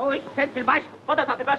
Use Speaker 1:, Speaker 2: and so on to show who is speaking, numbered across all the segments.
Speaker 1: خش ست الباشا اتفضل يا سعاده الباشا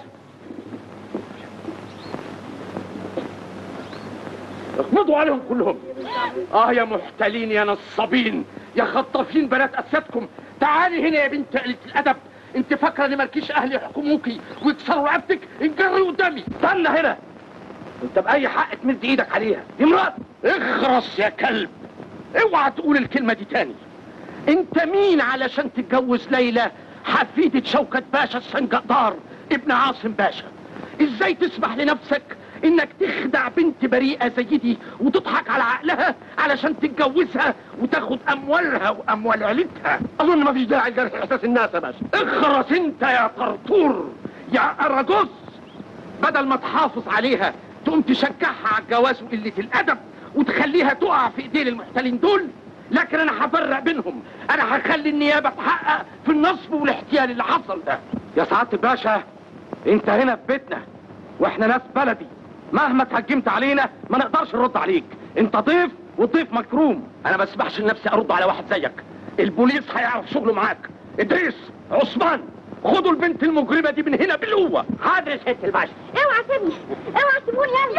Speaker 2: اقبضوا عليهم كلهم اه يا محتلين يا نصابين يا خطافين بنات اساتكم تعالي هنا يا بنت قلة الادب انت فاكره ان مالكيش اهل يحكموكي ويكسروا رقبتك انجري قدامي استنى هنا انت باي حق تمد ايدك عليها دي مرات اخرس يا كلب اوعى تقول الكلمه دي تاني انت مين علشان تتجوز ليلى حفيدة شوكة باشا السنجقدار ابن عاصم باشا ازاي تسمح لنفسك انك تخدع بنت بريئة زي دي وتضحك على عقلها علشان تتجوزها وتاخد اموالها واموال عيلتها اظن مفيش داعي لجرح احساس الناس يا باشا اخرس انت يا طرطور يا اراجوز بدل ما تحافظ عليها تقوم تشجعها على الجواز وقلة الادب وتخليها تقع في ايدين المحتلين دول لكن انا هفرق بينهم انا هخلي النيابه تحقق في النصب والاحتيال اللي حصل ده يا سعاده الباشا انت هنا في بيتنا واحنا ناس بلدي مهما اتهجمت علينا ما نقدرش نرد عليك انت ضيف والضيف مكروم انا ما اسمحش لنفسي ارد على واحد زيك البوليس هيعرف شغله معاك ادريس عثمان خدوا البنت المجرمه دي من هنا بالقوه
Speaker 1: حاضر يا ست الباشا
Speaker 3: اوعى سيبني اوعى تسيبوني يا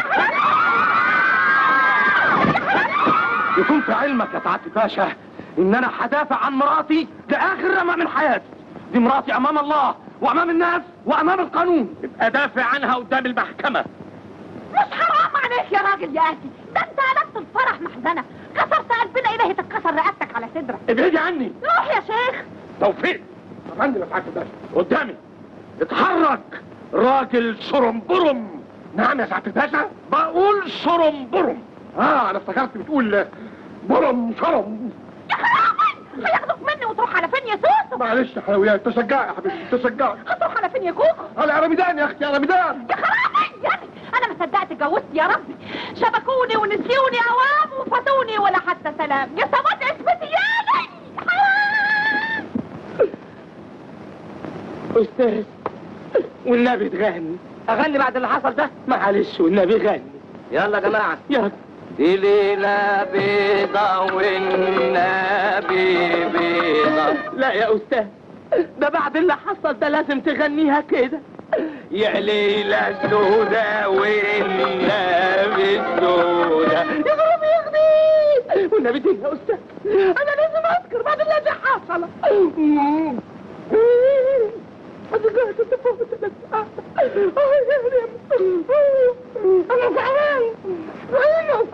Speaker 2: يكون في علمك يا سعاده الباشا ان انا هدافع عن مراتي لاخر رمق من حياتي دي مراتي امام الله وامام الناس وامام القانون ابقى دافع عنها قدام المحكمه
Speaker 3: مش حرام عليك يا راجل يا قاسي ده انت قلبت الفرح محزنه كسرت قلبنا الهي تتكسر رقبتك على صدرك
Speaker 2: ابعدي عني
Speaker 3: روح يا شيخ
Speaker 2: توفيق افندم يا سعاده الباشا قدامي اتحرك راجل شرمبرم نعم يا سعاده الباشا بقول شرمبرم اه انا افتكرت بتقول برم شرم
Speaker 3: يا خرابي هياخدوك مني وتروح على فين يا سوسو
Speaker 2: معلش يا حلويات تشجعي يا حبيبتي تشجعي
Speaker 3: هتروح على فين يا كوكو
Speaker 2: على رمضان يا اختي على رمضان
Speaker 3: يا خرابي يعني انا ما صدقت اتجوزت يا ربي شبكوني ونسيوني اوام وفاتوني ولا حتى سلام يا سواد اسمتي يا حرام
Speaker 2: استاذ والنبي تغني
Speaker 1: اغني بعد اللي حصل ده
Speaker 2: معلش والنبي غني
Speaker 1: يلا يا جماعه
Speaker 2: يلا
Speaker 1: دي ليلة بيضة والنبي بيضة
Speaker 2: لا يا استاذ ده بعد اللي حصل ده لازم تغنيها كده يا ليلة سودة والنبي السودة يغرب يغني والنبي دي يا استاذ انا لازم اذكر بعد اللي حصل أتقاعد تفوت الأسعار أنا زعلان أنا